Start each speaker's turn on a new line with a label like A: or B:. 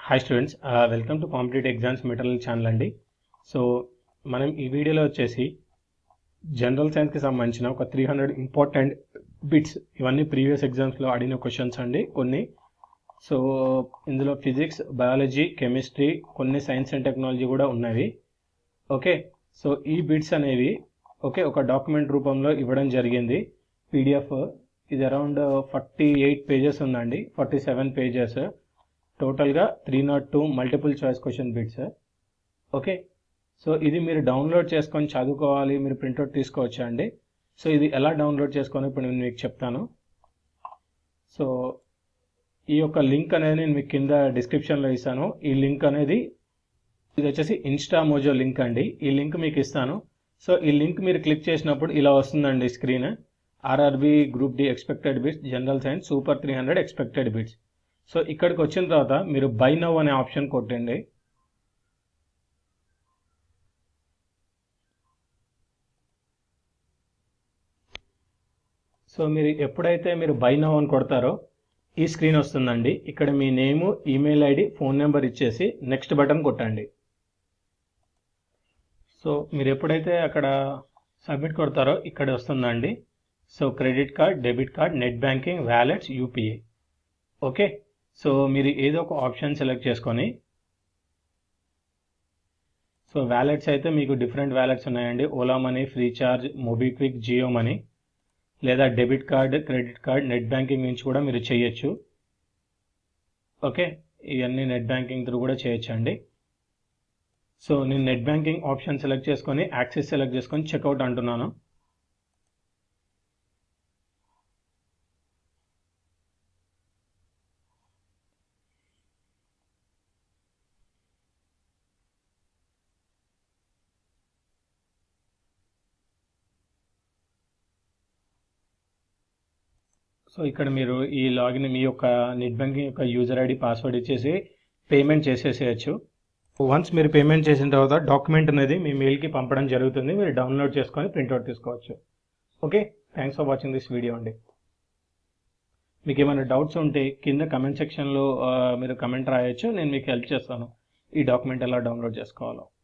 A: hi students welcome to competitive exams material channel అండి so మనం ఈ వీడియోలో వచ్చేసి జనరల్ సైన్స్కి సంబంధించిన ఒక త్రీ హండ్రెడ్ ఇంపార్టెంట్ బిట్స్ ఇవన్నీ ప్రీవియస్ ఎగ్జామ్స్లో అడిగిన క్వశ్చన్స్ అండి కొన్ని సో ఇందులో ఫిజిక్స్ బయాలజీ కెమిస్ట్రీ కొన్ని సైన్స్ అండ్ టెక్నాలజీ కూడా ఉన్నవి ఓకే సో ఈ బిట్స్ అనేవి ఓకే ఒక డాక్యుమెంట్ రూపంలో ఇవ్వడం జరిగింది పీడిఎఫ్ ఇది అరౌండ్ ఫార్టీ ఎయిట్ పేజెస్ ఉందండి ఫార్టీ సెవెన్ పేజెస్ టోటల్గా three naught two multiple choice question bits okay so ఇది మీరు డౌన్లోడ్ చేసుకొని చదువుకోవాలి మీరు ప్రింట్అవుట్ తీసుకోవచ్చా అండి సో ఇది ఎలా డౌన్లోడ్ చేసుకొని ఇప్పుడు నేను మీకు చెప్తాను సో ఈ యొక్క లింక్ అనేది నేను మీకు కింద డిస్క్రిప్షన్లో ఇస్తాను ఈ లింక్ అనేది ఇది వచ్చేసి ఇన్స్టా మోజో లింక్ అండి ఈ లింక్ మీకు ఇస్తాను సో ఈ లింక్ మీరు క్లిక్ చేసినప్పుడు ఇలా వస్తుందండి screen RRB group D expected bits general science super three hundred expected bits so ఇక్కడికి వచ్చిన తర్వాత మీరు బై నవ్ అనే ఆప్షన్ కొట్టండి సో మీరు ఎప్పుడైతే మీరు బై నవ్ అని కొడతారో ఈ స్క్రీన్ వస్తుందండి ఇక్కడ మీ name email ID phone number ఇచ్చేసి నెక్స్ట్ బటన్ కొట్టండి సో మీరు ఎప్పుడైతే అక్కడ సబ్మిట్ కొడతారో ఇక్కడ వస్తుందండి so credit card debit card net banking wallets UPI okay so మీరు ఏదో ఒక ఆప్షన్ సెలెక్ట్ చేసుకొని సో వ్యాలెట్స్ అయితే మీకు డిఫరెంట్ వ్యాలెట్స్ ఉన్నాయండి Ola money Freecharge MobiKwik Jio money లేదా debit card credit card net banking నుంచి కూడా మీరు చేయొచ్చు ఓకే ఇవన్నీ నెట్ బ్యాంకింగ్ త్రూ కూడా చేయొచ్చు అండి సో నేను నెట్ బ్యాంకింగ్ ఆప్షన్ సెలెక్ట్ చేసుకొని యాక్సెస్ సెలెక్ట్ చేసుకొని చెక్అవుట్ అంటున్నాను సో ఇక్కడ మీరు ఈ లాగిన్ మీ యొక్క నెట్ బ్యాంకింగ్ యొక్క యూజర్ ఐడి పాస్వర్డ్ ఇచ్చేసి పేమెంట్ చేసేసేయచ్చు వన్స్ మీరు పేమెంట్ చేసిన తర్వాత డాక్యుమెంట్ అనేది మీ మెయిల్కి పంపడం జరుగుతుంది మీరు డౌన్లోడ్ చేసుకొని ప్రింట్అవుట్ తీసుకోవచ్చు okay thanks for watching this video అండి మీకు ఏమైనా డౌట్స్ ఉంటే కింద కమెంట్ సెక్షన్లో మీరు కమెంట్ రాయొచ్చు నేను మీకు హెల్ప్ చేస్తాను ఈ డాక్యుమెంట్ ఎలా డౌన్లోడ్ చేసుకోవాలో